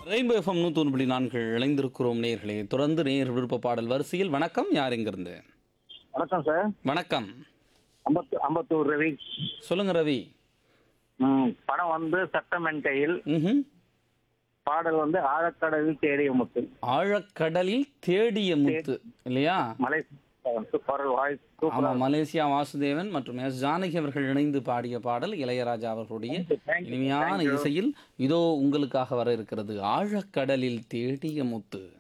Rainbow FM நூற்றி ஒன்று புள்ளி நான்கு இணைந்திருக்கிறோம் நேயர்களே தொடர்ந்து நேயர் விருப்ப பாடல் வரிசையில் வணக்கம் யார் எங்கிருந்து வணக்கம் சார் வணக்கம் அம்பத்து அம்பத்தூர் ரவி சொல்லுங்க ரவி ம், படம் வந்து சட்டமென் கையில் ம்ஹும். பாடல் வந்து ஆழக்கடலில் தேடிய முத்து ஆழக்கடலில் தேடிய முத்து இல்லையா மலை சூப்பர் வாய்ஸ் சூப்பர் ஆமா மலேசியா வாசுதேவன் மற்றும் எஸ் ஜானகி அவர்கள் இணைந்து பாடிய பாடல் இளையராஜா அவர்களுடைய இனிமையான இசையில் இதோ உங்களுக்காக வர இருக்கிறது ஆழக்கடலில் தேடிய முத்து